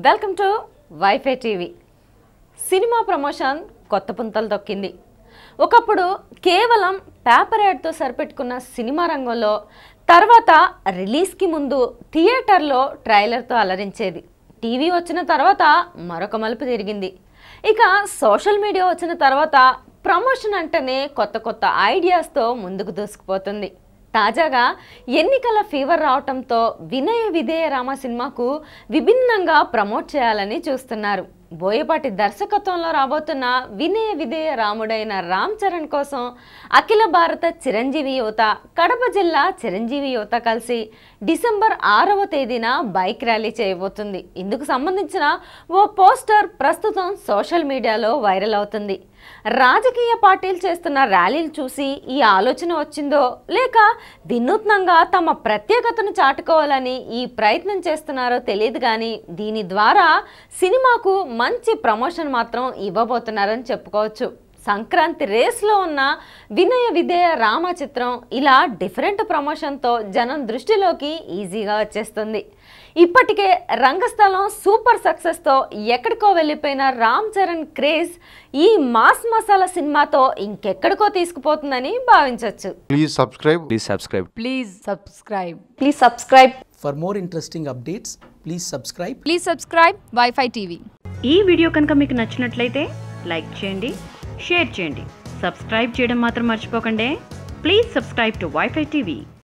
Welcome to WiFi TV cinema promotion కొత్త పుంతలు తొక్కింది ఒకప్పుడు కేవలం పేపర్ యాడ్తో సరిపెట్టుకున్న సినిమా రంగంలో తర్వాత రిలీజ్కి ముందు థియేటర్లో ట్రైలర్తో అలరించేది టీవీ వచ్చిన తర్వాత మరొక మలుపు తిరిగింది ఇక సోషల్ మీడియా వచ్చిన తర్వాత ప్రమోషన్ అంటేనే కొత్త కొత్త ఐడియాస్తో ముందుకు దూసుకుపోతుంది తాజాగా ఎన్నికల ఫీవర్ రావటంతో వినయ విధేయ రామ సినిమాకు విభిన్నంగా ప్రమోట్ చేయాలని చూస్తున్నారు బోయపాటి దర్శకత్వంలో రాబోతున్న వినయ విధేయ రాముడైన రామ్ చరణ్ కోసం అఖిల భారత చిరంజీవి యువత కడప జిల్లా చిరంజీవి యువత కలిసి డిసెంబర్ ఆరవ తేదీన బైక్ ర్యాలీ చేయబోతుంది ఇందుకు సంబంధించిన ఓ పోస్టర్ ప్రస్తుతం సోషల్ మీడియాలో వైరల్ అవుతుంది రాజకీయ పార్టీలు చేస్తున్న ర్యాలీలు చూసి ఈ ఆలోచన వచ్చిందో లేక వినూత్నంగా తమ ప్రత్యేకతను చాటుకోవాలని ఈ ప్రయత్నం చేస్తున్నారో తెలియదు కానీ దీని ద్వారా సినిమాకు మంచి ప్రమోషన్ మాత్రం ఇవ్వబోతున్నారని చెప్పుకోవచ్చు సంక్రాంతి రేస్లో ఉన్న వినయ విధేయ రామ చిత్రం ఇలా డిఫరెంట్ ప్రమోషన్తో జనం దృష్టిలోకి ఈజీగా వచ్చేస్తుంది ఇప్పటికే రంగస్థలం సూపర్ సక్సెస్తో ఎక్కడికో వెళ్ళిపోయిన రామ్ చరణ్ క్రేజ్ ఈ మాస్ మసాలా సినిమాతో ఇంకెక్కడికో తీసుకుపోతుందని భావించవచ్చు Please subscribe. Please subscribe. Please subscribe. Please subscribe. For more interesting updates, please subscribe Please subscribe Wi-Fi TV. ఈ వీడియో కనుక మీకు నచ్చినట్లయితే లైక్ చేయండి షేర్ చేయండి సబ్స్క్రైబ్ చేయడం మాత్రం మర్చిపోకండి please subscribe to WiFi TV